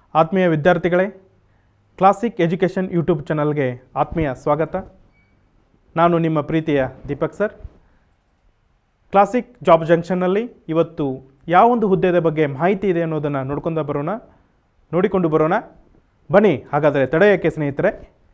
ಆತ್ಮೀಯ ವಿದ್ಯಾರ್ಥಿಗಳೇ classic education YouTube ಚಾನಲ್ಗೆ ಆತ್ಮೀಯ ಸ್ವಾಗತ ನಾನು ನಿಮ್ಮ ಪ್ರೀತಿಯ ದೀಪಕ್ ಸರ್ ಕ್ಲಾಸಿಕ್ ಜಾಬ್ ಜಂಕ್ಷನ್ನಲ್ಲಿ ಇವತ್ತು ಯಾವೊಂದು ಹುದ್ದೆದ ಬಗ್ಗೆ ಮಾಹಿತಿ ಇದೆ ಅನ್ನೋದನ್ನು ನೋಡ್ಕೊಂಡು ಬರೋಣ ನೋಡಿಕೊಂಡು ಬರೋಣ ಬನ್ನಿ ಹಾಗಾದರೆ ತಡೆಯೋಕ್ಕೆ ಸ್ನೇಹಿತರೆ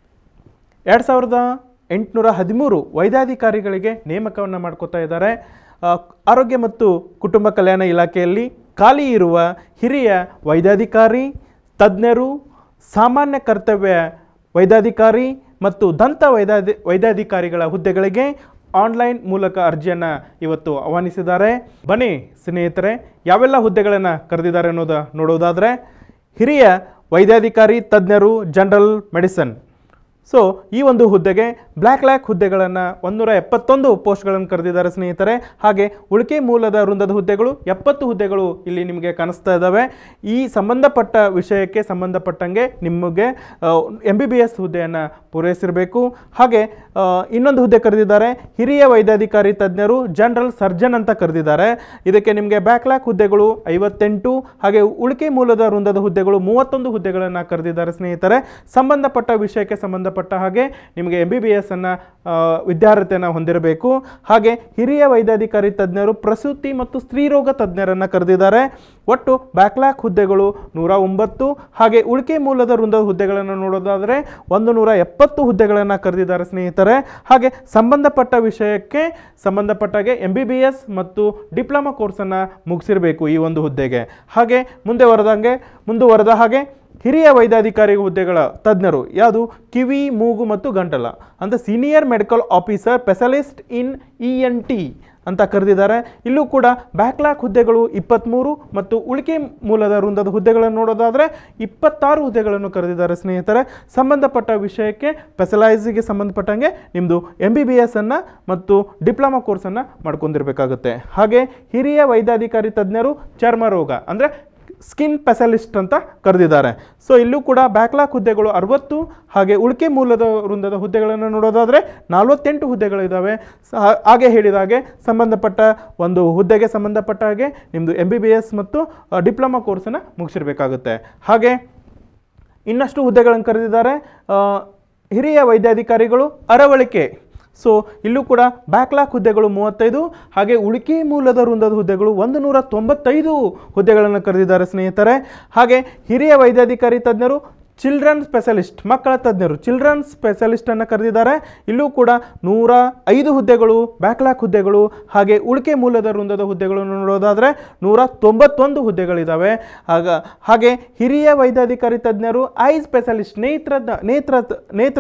ಎರಡು ಸಾವಿರದ ಎಂಟುನೂರ ಹದಿಮೂರು ವೈದ್ಯಾಧಿಕಾರಿಗಳಿಗೆ ನೇಮಕವನ್ನು ಮಾಡ್ಕೋತಾ ಇದ್ದಾರೆ ಆ, ಆರೋಗ್ಯ ಮತ್ತು ಕುಟುಂಬ ಕಲ್ಯಾಣ ಇಲಾಖೆಯಲ್ಲಿ ಖಾಲಿ ಇರುವ ಹಿರಿಯ ವೈದ್ಯಾಧಿಕಾರಿ ತಜ್ಞರು ಸಾಮಾನ್ಯ ಕರ್ತವ್ಯ ವೈದ್ಯಾಧಿಕಾರಿ ಮತ್ತು ದಂತ ವೈದ್ಯಾಧಿ ವೈದ್ಯಾಧಿಕಾರಿಗಳ ಹುದ್ದೆಗಳಿಗೆ ಆನ್ಲೈನ್ ಮೂಲಕ ಅರ್ಜಿಯನ್ನು ಇವತ್ತು ಆಹ್ವಾನಿಸಿದ್ದಾರೆ ಬನ್ನಿ ಸ್ನೇಹಿತರೆ ಯಾವೆಲ್ಲ ಹುದ್ದೆಗಳನ್ನು ಕರೆದಿದ್ದಾರೆ ಅನ್ನೋದು ನೋಡೋದಾದರೆ ಹಿರಿಯ ವೈದ್ಯಾಧಿಕಾರಿ ತಜ್ಞರು ಜನರಲ್ ಮೆಡಿಸನ್ ಸೊ ಈ ಒಂದು ಹುದ್ದೆಗೆ ಬ್ಲ್ಯಾಕ್ ಲ್ಯಾಕ್ ಹುದ್ದೆಗಳನ್ನು ಒಂದೂರ ಎಪ್ಪತ್ತೊಂದು ಪೋಸ್ಟ್ಗಳನ್ನು ಕರೆದಿದ್ದಾರೆ ಸ್ನೇಹಿತರೆ ಹಾಗೆ ಉಳಿಕೆ ಮೂಲದ ವೃಂದದ ಹುದ್ದೆಗಳು ಎಪ್ಪತ್ತು ಹುದ್ದೆಗಳು ಇಲ್ಲಿ ನಿಮಗೆ ಕಾಣಿಸ್ತಾ ಇದ್ದಾವೆ ಈ ಸಂಬಂಧಪಟ್ಟ ವಿಷಯಕ್ಕೆ ಸಂಬಂಧಪಟ್ಟಂಗೆ ನಿಮಗೆ ಎಂ ಬಿ ಬಿ ಎಸ್ ಹುದ್ದೆಯನ್ನು ಪೂರೈಸಿರಬೇಕು ಹಾಗೆ ಆ, ಇನ್ನೊಂದು ಹುದ್ದೆ ಕರೆದಿದ್ದಾರೆ ಹಿರಿಯ ವೈದ್ಯಾಧಿಕಾರಿ ತಜ್ಞರು ಜನರಲ್ ಸರ್ಜನ್ ಅಂತ ಕರೆದಿದ್ದಾರೆ ಇದಕ್ಕೆ ನಿಮಗೆ ಬ್ಯಾಕ್ಲಾಕ್ ಹುದ್ದೆಗಳು ಐವತ್ತೆಂಟು ಹಾಗೆ ಉಳಿಕೆ ಮೂಲದ ವೃಂದದ ಹುದ್ದೆಗಳು ಮೂವತ್ತೊಂದು ಹುದ್ದೆಗಳನ್ನು ಕರೆದಿದ್ದಾರೆ ಸ್ನೇಹಿತರೆ ಸಂಬಂಧಪಟ್ಟ ವಿಷಯಕ್ಕೆ ಸಂಬಂಧಪಟ್ಟ ಹಾಗೆ ನಿಮಗೆ ಎಂ ಬಿ ಬಿ ಎಸ್ ಅನ್ನು ವಿದ್ಯಾರ್ಹತೆಯನ್ನು ಹೊಂದಿರಬೇಕು ಹಾಗೆ ಹಿರಿಯ ವೈದ್ಯಾಧಿಕಾರಿ ತಜ್ಞರು ಪ್ರಸೂತಿ ಮತ್ತು ಸ್ತ್ರೀರೋಗ ತಜ್ಞರನ್ನು ಕರೆದಿದ್ದಾರೆ ಒಟ್ಟು ಬ್ಯಾಕ್ಲಾಕ್ ಹುದ್ದೆಗಳು ನೂರ ಒಂಬತ್ತು ಹಾಗೆ ಉಳಿಕೆ ಮೂಲದ ವೃಂದದ ಹುದ್ದೆಗಳನ್ನು ನೋಡೋದಾದರೆ ಒಂದು ನೂರ ಎಪ್ಪತ್ತು ಹುದ್ದೆಗಳನ್ನು ಕರೆದಿದ್ದಾರೆ ಸ್ನೇಹಿತರೆ ಹಾಗೆ ಸಂಬಂಧಪಟ್ಟ ವಿಷಯಕ್ಕೆ ಸಂಬಂಧಪಟ್ಟಾಗೆ ಎಂ ಬಿ ಬಿ ಎಸ್ ಮತ್ತು ಡಿಪ್ಲೊಮಾ ಕೋರ್ಸನ್ನು ಮುಗಿಸಿರಬೇಕು ಈ ಒಂದು ಹುದ್ದೆಗೆ ಹಾಗೆ ಮುಂದೆ ವರೆದಂಗೆ ಮುಂದುವರೆದ ಹಾಗೆ ಹಿರಿಯ ವೈದ್ಯಾಧಿಕಾರಿ ಹುದ್ದೆಗಳ ತಜ್ಞರು ಯಾವುದು ಕಿವಿ ಮೂಗು ಮತ್ತು ಗಂಟಲ ಅಂತ senior medical officer specialist in E N T ಅಂತ ಕರೆದಿದ್ದಾರೆ ಇಲ್ಲೂ ಕೂಡ ಬ್ಯಾಕ್ಲಾಕ್ ಹುದ್ದೆಗಳು ಇಪ್ಪತ್ತ್ಮೂರು ಮತ್ತು ಉಳಿಕೆ ಮೂಲದ ವೃಂದದ ಹುದ್ದೆಗಳನ್ನು ನೋಡೋದಾದರೆ ಇಪ್ಪತ್ತಾರು ಹುದ್ದೆಗಳನ್ನು ಕರೆದಿದ್ದಾರೆ ಸ್ನೇಹಿತರೆ ಸಂಬಂಧಪಟ್ಟ ವಿಷಯಕ್ಕೆ ಸ್ಪೆಷಲೈಸಿಗೆ ಸಂಬಂಧಪಟ್ಟಂಗೆ ನಿಮ್ಮದು ಎಂ ಬಿ ಬಿ ಎಸ್ ಅನ್ನು ಮತ್ತು ಡಿಪ್ಲೊಮಾ ಕೋರ್ಸನ್ನು ಮಾಡ್ಕೊಂಡಿರಬೇಕಾಗುತ್ತೆ ಹಾಗೆ ಹಿರಿಯ ವೈದ್ಯಾಧಿಕಾರಿ ತಜ್ಞರು ಚರ್ಮ ರೋಗ ಅಂದರೆ ಸ್ಕಿನ್ ಸ್ಪೆಷಲಿಸ್ಟ್ ಅಂತ ಕರೆದಿದ್ದಾರೆ ಸೊ ಇಲ್ಲೂ ಕೂಡ ಬ್ಯಾಕ್ಲಾಕ್ ಹುದ್ದೆಗಳು ಅರವತ್ತು ಹಾಗೆ ಉಳಿಕೆ ಮೂಲದ ವೃಂದದ ಹುದ್ದೆಗಳನ್ನು ನೋಡೋದಾದರೆ ನಲವತ್ತೆಂಟು ಹುದ್ದೆಗಳಿದ್ದಾವೆ ಸ- ಹಾ- ಹಾಗೆ ಹೇಳಿದ ಹಾಗೆ ಸಂಬಂಧಪಟ್ಟ ಒಂದು ಹುದ್ದೆಗೆ ಸಂಬಂಧಪಟ್ಟ ಹಾಗೆ ನಿಮ್ಮದು ಎಂ ಬಿ ಬಿ ಎಸ್ ಮತ್ತು ಡಿಪ್ಲೊಮಾ ಕೋರ್ಸನ್ನು ಮುಗಿಸಿರ್ಬೇಕಾಗುತ್ತೆ ಹಾಗೆ ಇನ್ನಷ್ಟು ಹುದ್ದೆಗಳನ್ನು ಕರೆದಿದ್ದಾರೆ ಆ, ಹಿರಿಯ ವೈದ್ಯಾಧಿಕಾರಿಗಳು ಅರವಳಿಕೆ ಸೊ ಇಲ್ಲೂ ಕೂಡ ಬ್ಯಾಕ್ಲಾಕ್ ಹುದ್ದೆಗಳು ಮೂವತ್ತೈದು ಹಾಗೆ ಉಳಿಕೆ ಮೂಲದ ವೃಂದದ ಹುದ್ದೆಗಳು ಒಂದು ನೂರ ತೊಂಬತ್ತೈದು ಹುದ್ದೆಗಳನ್ನು ಕರೆದಿದ್ದಾರೆ ಸ್ನೇಹಿತರೆ ಹಾಗೆ ಹಿರಿಯ ವೈದ್ಯಾಧಿಕಾರಿ ತಜ್ಞರು ಚಿಲ್ಡ್ರನ್ ಸ್ಪೆಷಲಿಸ್ಟ್ ಮಕ್ಕಳ ತಜ್ಞರು ಚಿಲ್ಡ್ರನ್ ಸ್ಪೆಷಲಿಸ್ಟನ್ನು ಕರೆದಿದ್ದಾರೆ ಇಲ್ಲೂ ಕೂಡ ನೂರ ಐದು ಹುದ್ದೆಗಳು ಬ್ಯಾಕ್ಲಾಕ್ ಹುದ್ದೆಗಳು ಹಾಗೆ ಉಳಿಕೆ ಮೂಲದ ವೃಂದದ ಹುದ್ದೆಗಳನ್ನು ನೋಡೋದಾದರೆ ನೂರ ತೊಂಬತ್ತೊಂದು ಹುದ್ದೆಗಳಿದ್ದಾವೆ ಆಗ ಹಾಗೆ ಹಿರಿಯ ವೈದ್ಯಾಧಿಕಾರಿ ತಜ್ಞರು ಐ ಸ್ಪೆಷಲಿಸ್ಟ್ ನೇತ್ರದ ನೇತ್ರ ನೇತ್ರ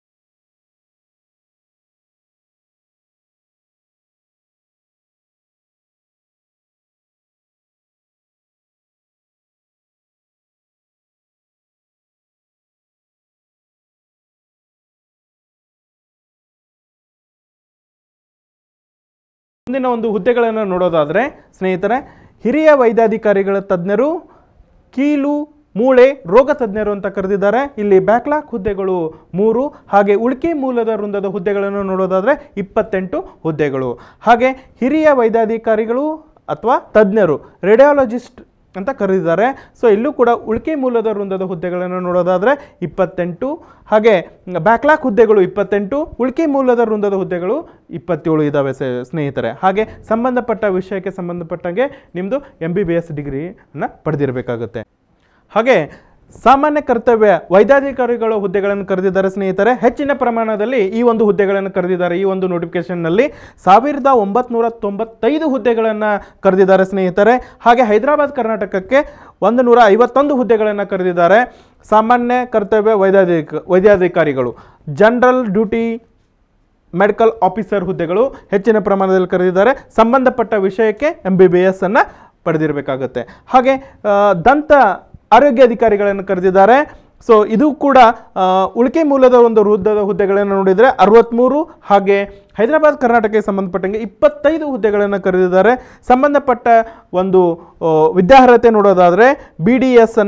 ಮುಂದಿನ ಒಂದು ಹುದ್ದೆಗಳನ್ನು ನೋಡೋದಾದರೆ ಸ್ನೇಹಿತರೆ ಹಿರಿಯ ವೈದ್ಯಾಧಿಕಾರಿಗಳ ತಜ್ಞರು ಕೀಲು ಮೂಳೆ ರೋಗ ತಜ್ಞರು ಅಂತ ಕರೆದಿದ್ದಾರೆ ಇಲ್ಲಿ ಬ್ಯಾಕ್ಲಾಕ್ ಹುದ್ದೆಗಳು ಮೂರು ಹಾಗೆ ಉಳಿಕೆ ಮೂಲದ ವೃಂದದ ಹುದ್ದೆಗಳನ್ನು ನೋಡೋದಾದರೆ ಇಪ್ಪತ್ತೆಂಟು ಹುದ್ದೆಗಳು ಹಾಗೆ ಹಿರಿಯ ವೈದ್ಯಾಧಿಕಾರಿಗಳು ಅಥವಾ ತಜ್ಞರು ರೇಡಿಯಾಲಜಿಸ್ಟ್ ಅಂತ ಕರೆದಿದ್ದಾರೆ ಸೊ ಇಲ್ಲೂ ಕೂಡ ಉಳಿಕೆ ಮೂಲದ ವೃಂದದ ಹುದ್ದೆಗಳನ್ನು ನೋಡೋದಾದರೆ ಇಪ್ಪತ್ತೆಂಟು ಹಾಗೆ ಬ್ಯಾಕ್ಲಾಕ್ ಹುದ್ದೆಗಳು ಇಪ್ಪತ್ತೆಂಟು ಉಳಿಕೆ ಮೂಲದ ವೃಂದದ ಹುದ್ದೆಗಳು ಇಪ್ಪತ್ತೇಳು ಇದ್ದಾವೆ ಸ- ಸ್ನೇಹಿತರೆ ಹಾಗೆ ಸಂಬಂಧಪಟ್ಟ ವಿಷಯಕ್ಕೆ ಸಂಬಂಧಪಟ್ಟಂಗೆ ನಿಮ್ಮದು ಎಂ ಬಿ ಬಿ ಎಸ್ ಡಿಗ್ರಿಯನ್ನು ಪಡೆದಿರಬೇಕಾಗುತ್ತೆ ಹಾಗೆ ಸಾಮಾನ್ಯ ಕರ್ತವ್ಯ ವೈದ್ಯಾಧಿಕಾರಿಗಳ ಹುದ್ದೆಗಳನ್ನು ಕರೆದಿದ್ದಾರೆ ಸ್ನೇಹಿತರೆ ಹೆಚ್ಚಿನ ಪ್ರಮಾಣದಲ್ಲಿ ಈ ಒಂದು ಹುದ್ದೆಗಳನ್ನು ಕರೆದಿದ್ದಾರೆ ಈ ಒಂದು ನೋಟಿಫಿಕೇಶನ್ನಲ್ಲಿ ಸಾವಿರದ ಒಂಬತ್ನೂರ ತೊಂಬತ್ತೈದು ಹುದ್ದೆಗಳನ್ನು ಕರೆದಿದ್ದಾರೆ ಸ್ನೇಹಿತರೆ ಹಾಗೆ ಹೈದರಾಬಾದ್ ಕರ್ನಾಟಕಕ್ಕೆ ಒಂದು ನೂರ ಐವತ್ತೊಂದು ಹುದ್ದೆಗಳನ್ನು ಕರೆದಿದ್ದಾರೆ ಸಾಮಾನ್ಯ ಕರ್ತವ್ಯ ವೈದ್ಯಾಧಿಕ ವೈದ್ಯಾಧಿಕಾರಿಗಳು ಜನರಲ್ ಡ್ಯೂಟಿ ಮೆಡಿಕಲ್ ಆಫೀಸರ್ ಹುದ್ದೆಗಳು ಹೆಚ್ಚಿನ ಪ್ರಮಾಣದಲ್ಲಿ ಕರೆದಿದ್ದಾರೆ ಸಂಬಂಧಪಟ್ಟ ವಿಷಯಕ್ಕೆ ಎಂ ಬಿ ಬಿ ಎಸ್ ಅನ್ನು ಪಡೆದಿರಬೇಕಾಗುತ್ತೆ ಹಾಗೆ ಆ, ದಂತ ಆರೋಗ್ಯ ಅಧಿಕಾರಿಗಳನ್ನು ಕರೆದಿದ್ದಾರೆ ಸೊ ಇದು ಕೂಡ ಆ, ಉಳಿಕೆ ಮೂಲದ ಒಂದು ವೃದ್ಧದ ಹುದ್ದೆಗಳನ್ನು ನೋಡಿದರೆ ಅರವತ್ತ್ಮೂರು ಹಾಗೆ ಹೈದರಾಬಾದ್ ಕರ್ನಾಟಕಕ್ಕೆ ಸಂಬಂಧಪಟ್ಟಂಗೆ ಇಪ್ಪತ್ತೈದು ಹುದ್ದೆಗಳನ್ನು ಕರೆದಿದ್ದಾರೆ ಸಂಬಂಧಪಟ್ಟ ಒಂದು ಆ, ವಿದ್ಯಾರ್ಹತೆ ನೋಡೋದಾದರೆ ಬಿ ಡಿ ಎಸ್ ಅನ್ನು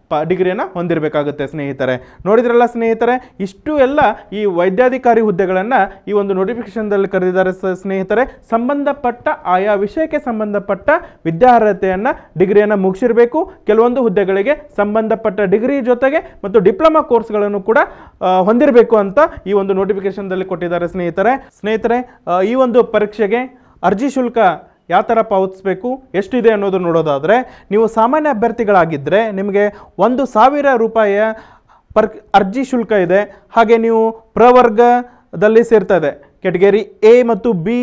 ಪ ಡಿಗ್ರಿಯನ್ನು ಹೊಂದಿರಬೇಕಾಗುತ್ತೆ ಸ್ನೇಹಿತರೆ ನೋಡಿದ್ರಲ್ಲ ಸ್ನೇಹಿತರೆ ಇಷ್ಟು ಎಲ್ಲ ಈ ವೈದ್ಯಾಧಿಕಾರಿ ಹುದ್ದೆಗಳನ್ನು ಈ ಒಂದು ನೋಟಿಫಿಕೇಶನ್ದಲ್ಲಿ ಕರೆದಿದ್ದಾರೆ ಸ- ಸ್ನೇಹಿತರೆ ಸಂಬಂಧಪಟ್ಟ ಆಯಾ ವಿಷಯಕ್ಕೆ ಸಂಬಂಧಪಟ್ಟ ವಿದ್ಯಾರ್ಹತೆಯನ್ನು ಡಿಗ್ರಿಯನ್ನು ಮುಗಿಸಿರಬೇಕು ಕೆಲವೊಂದು ಹುದ್ದೆಗಳಿಗೆ ಸಂಬಂಧಪಟ್ಟ ಡಿಗ್ರಿ ಜೊತೆಗೆ ಮತ್ತು ಡಿಪ್ಲೊಮಾ ಕೋರ್ಸ್ಗಳನ್ನು ಕೂಡ ಆ, ಹೊಂದಿರಬೇಕು ಅಂತ ಈ ಒಂದು ನೋಟಿಫಿಕೇಶನ್ದಲ್ಲಿ ಕೊಟ್ಟಿದ್ದಾರೆ ಸ್ನೇಹಿತರೆ ಸ್ನೇಹಿತರೆ ಆ, ಈ ಒಂದು ಪರೀಕ್ಷೆಗೆ ಅರ್ಜಿ ಶುಲ್ಕ ಯಾವ ಥರ ಪಾವತಿಸಬೇಕು ಎಷ್ಟಿದೆ ಅನ್ನೋದು ನೋಡೋದಾದರೆ ನೀವು ಸಾಮಾನ್ಯ ಅಭ್ಯರ್ಥಿಗಳಾಗಿದ್ದರೆ ನಿಮಗೆ ಒಂದು ಸಾವಿರ ರೂಪಾಯಿಯ ಪರ್ ಅರ್ಜಿ ಶುಲ್ಕ ಇದೆ ಹಾಗೆ ನೀವು ಪ್ರವರ್ಗದಲ್ಲಿ ಸೇರ್ತದೆ ಕೆಟಗರಿ ಎ ಮತ್ತು B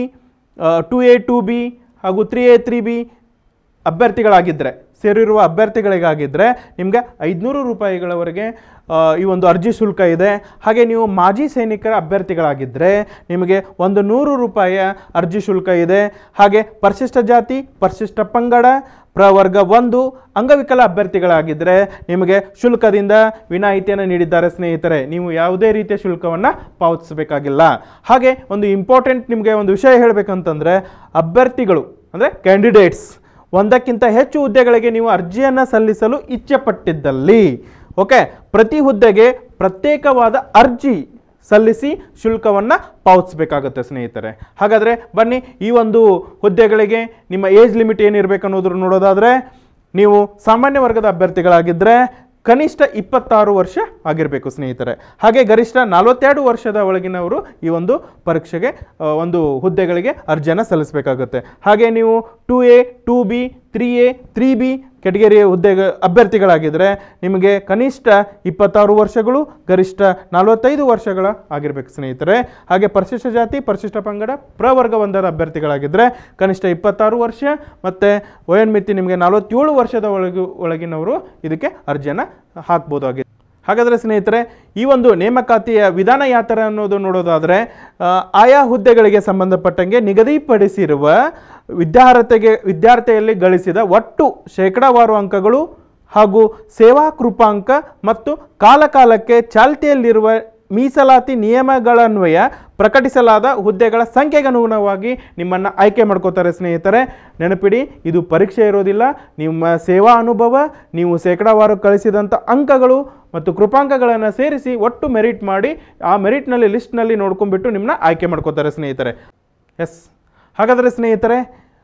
two A two B ಹಾಗೂ ತ್ರೀ ಎ ತ್ರೀ ಬಿ ಅಭ್ಯರ್ಥಿಗಳಾಗಿದ್ದರೆ ಸೇರಿರುವ ಅಭ್ಯರ್ಥಿಗಳಿಗಾಗಿದ್ದರೆ ನಿಮಗೆ ಐದುನೂರು ರೂಪಾಯಿಗಳವರೆಗೆ ಆ, ಈ ಒಂದು ಅರ್ಜಿ ಶುಲ್ಕ ಇದೆ ಹಾಗೆ ನೀವು ಮಾಜಿ ಸೈನಿಕರ ಅಭ್ಯರ್ಥಿಗಳಾಗಿದ್ದರೆ ನಿಮಗೆ ಒಂದು ನೂರು ರೂಪಾಯಿಯ ಅರ್ಜಿ ಶುಲ್ಕ ಇದೆ ಹಾಗೆ ಪರಿಶಿಷ್ಟ ಜಾತಿ ಪರಿಶಿಷ್ಟ ಪಂಗಡ ಪ್ರವರ್ಗ ಒಂದು ಅಂಗವಿಕಲ ಅಭ್ಯರ್ಥಿಗಳಾಗಿದ್ದರೆ ನಿಮಗೆ ಶುಲ್ಕದಿಂದ ವಿನಾಯಿತಿಯನ್ನು ನೀಡಿದ್ದಾರೆ ಸ್ನೇಹಿತರೆ ನೀವು ಯಾವುದೇ ರೀತಿಯ ಶುಲ್ಕವನ್ನು ಪಾವತಿಸಬೇಕಾಗಿಲ್ಲ ಹಾಗೆ ಒಂದು ಇಂಪಾರ್ಟೆಂಟ್ ನಿಮಗೆ ಒಂದು ವಿಷಯ ಹೇಳಬೇಕಂತಂದರೆ ಅಭ್ಯರ್ಥಿಗಳು ಅಂದರೆ ಕ್ಯಾಂಡಿಡೇಟ್ಸ್ ಒಂದಕ್ಕಿಂತ ಹೆಚ್ಚು ಹುದ್ದೆಗಳಿಗೆ ನೀವು ಅರ್ಜಿಯನ್ನು ಸಲ್ಲಿಸಲು ಇಚ್ಛೆ ಪಟ್ಟಿದ್ದಲ್ಲಿ ಓಕೆ ಪ್ರತಿ ಹುದ್ದೆಗೆ ಪ್ರತ್ಯೇಕವಾದ ಅರ್ಜಿ ಸಲ್ಲಿಸಿ ಶುಲ್ಕವನ್ನು ಪಾವತಿಸಬೇಕಾಗುತ್ತೆ ಸ್ನೇಹಿತರೆ ಹಾಗಾದರೆ ಬನ್ನಿ ಈ ಒಂದು ಹುದ್ದೆಗಳಿಗೆ ನಿಮ್ಮ ಏಜ್ ಲಿಮಿಟ್ ಏನಿರಬೇಕು ಅನ್ನೋದ್ರ ನೋಡೋದಾದರೆ ನೀವು ಸಾಮಾನ್ಯ ವರ್ಗದ ಅಭ್ಯರ್ಥಿಗಳಾಗಿದ್ದರೆ ಕನಿಷ್ಠ ಇಪ್ಪತ್ತಾರು ವರ್ಷ ಆಗಿರಬೇಕು ಸ್ನೇಹಿತರೆ ಹಾಗೆ ಗರಿಷ್ಠ ನಲವತ್ತೆರಡು ವರ್ಷದ ಒಳಗಿನವರು ಈ ಒಂದು ಪರೀಕ್ಷೆಗೆ ಆ, ಒಂದು ಹುದ್ದೆಗಳಿಗೆ ಅರ್ಜಿಯನ್ನು ಸಲ್ಲಿಸಬೇಕಾಗುತ್ತೆ ಹಾಗೆ ನೀವು two A two B three A three B ಕೆಟಗರಿಯ ಹುದ್ದೆ ಅಭ್ಯರ್ಥಿಗಳಾಗಿದ್ದರೆ ನಿಮಗೆ ಕನಿಷ್ಠ ಇಪ್ಪತ್ತಾರು ವರ್ಷಗಳು ಗರಿಷ್ಠ ನಲವತ್ತೈದು ವರ್ಷಗಳ ಆಗಿರಬೇಕು ಸ್ನೇಹಿತರೆ ಹಾಗೆ ಪರಿಶಿಷ್ಟ ಜಾತಿ ಪರಿಶಿಷ್ಟ ಪಂಗಡ ಪ್ರವರ್ಗ ಒಂದರ ಅಭ್ಯರ್ಥಿಗಳಾಗಿದ್ದರೆ ಕನಿಷ್ಠ ಇಪ್ಪತ್ತಾರು ವರ್ಷ ಮತ್ತು ವಯೋನ್ಮಿತಿ ನಿಮಗೆ ನಲವತ್ತೇಳು ವರ್ಷದ ಒಳಗು ಒಳಗಿನವರು ಇದಕ್ಕೆ ಅರ್ಜಿಯನ್ನು ಹಾಕ್ಬೋದಾಗಿದೆ ಹಾಗಾದರೆ ಸ್ನೇಹಿತರೆ ಈ ಒಂದು ನೇಮಕಾತಿಯ ವಿಧಾನ ಯಾವ ಥರ ಅನ್ನೋದು ನೋಡೋದಾದರೆ ಆ, ಆಯಾ ಹುದ್ದೆಗಳಿಗೆ ಸಂಬಂಧಪಟ್ಟಂಗೆ ನಿಗದಿಪಡಿಸಿರುವ ವಿದ್ಯಾರ್ಹತೆಗೆ ವಿದ್ಯಾರ್ಥಿಯಲ್ಲಿ ಗಳಿಸಿದ ಒಟ್ಟು ಶೇಕಡಾವಾರು ಅಂಕಗಳು ಹಾಗೂ ಸೇವಾ ಕೃಪಾಂಕ ಮತ್ತು ಕಾಲಕಾಲಕ್ಕೆ ಚಾಲ್ತಿಯಲ್ಲಿರುವ ಮೀಸಲಾತಿ ನಿಯಮಗಳನ್ವಯ ಪ್ರಕಟಿಸಲಾದ ಹುದ್ದೆಗಳ ಸಂಖ್ಯೆಗೆ ಅನುಗುಣವಾಗಿ ನಿಮ್ಮನ್ನು ಆಯ್ಕೆ ಮಾಡ್ಕೋತಾರೆ ಸ್ನೇಹಿತರೆ ನೆನಪಿಡಿ ಇದು ಪರೀಕ್ಷೆ ಇರೋದಿಲ್ಲ ನಿಮ್ಮ ಸೇವಾ ಅನುಭವ ನೀವು ಶೇಕಡಾವಾರು ಕಳಿಸಿದಂಥ ಅಂಕಗಳು ಮತ್ತು ಕೃಪಾಂಕಗಳನ್ನು ಸೇರಿಸಿ ಒಟ್ಟು ಮೆರಿಟ್ ಮಾಡಿ ಆ ಮೆರಿಟ್ನಲ್ಲಿ ಲಿಸ್ಟ್ನಲ್ಲಿ ನೋಡ್ಕೊಂಡ್ಬಿಟ್ಟು ನಿಮ್ಮನ್ನ ಆಯ್ಕೆ ಮಾಡ್ಕೋತಾರೆ ಸ್ನೇಹಿತರೆ ಎಸ್ ಹಾಗಾದರೆ ಸ್ನೇಹಿತರೆ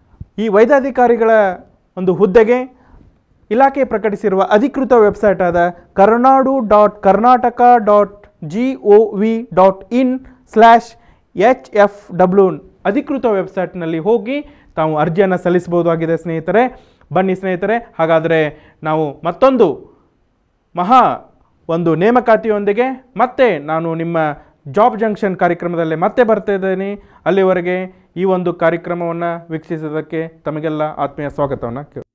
ಈ ವೈದ್ಯಾಧಿಕಾರಿಗಳ ಒಂದು ಹುದ್ದೆಗೆ ಇಲಾಖೆ ಪ್ರಕಟಿಸಿರುವ ಅಧಿಕೃತ ವೆಬ್ಸೈಟ್ ಆದ ಕರ್ನಾಡು dot Karnataka dot G O V dot in slash H F W ಅಧಿಕೃತ ವೆಬ್ಸೈಟ್ನಲ್ಲಿ ಹೋಗಿ ತಾವು ಅರ್ಜಿಯನ್ನು ಸಲ್ಲಿಸಬಹುದಾಗಿದೆ ಸ್ನೇಹಿತರೆ ಬನ್ನಿ ಸ್ನೇಹಿತರೆ ಹಾಗಾದರೆ ನಾವು ಮತ್ತೊಂದು ಮಹಾ ಒಂದು ನೇಮಕಾತಿಯೊಂದಿಗೆ ಮತ್ತೆ ನಾನು ನಿಮ್ಮ ಜಾಬ್ ಜಂಕ್ಷನ್ ಕಾರ್ಯಕ್ರಮದಲ್ಲಿ ಮತ್ತೆ ಬರ್ತಾ ಇದ್ದೇನೆ ಅಲ್ಲಿವರೆಗೆ ಈ ಒಂದು ಕಾರ್ಯಕ್ರಮವನ್ನು ವೀಕ್ಷಿಸೋದಕ್ಕೆ ತಮಗೆಲ್ಲ ಆತ್ಮೀಯ ಸ್ವಾಗತವನ್ನು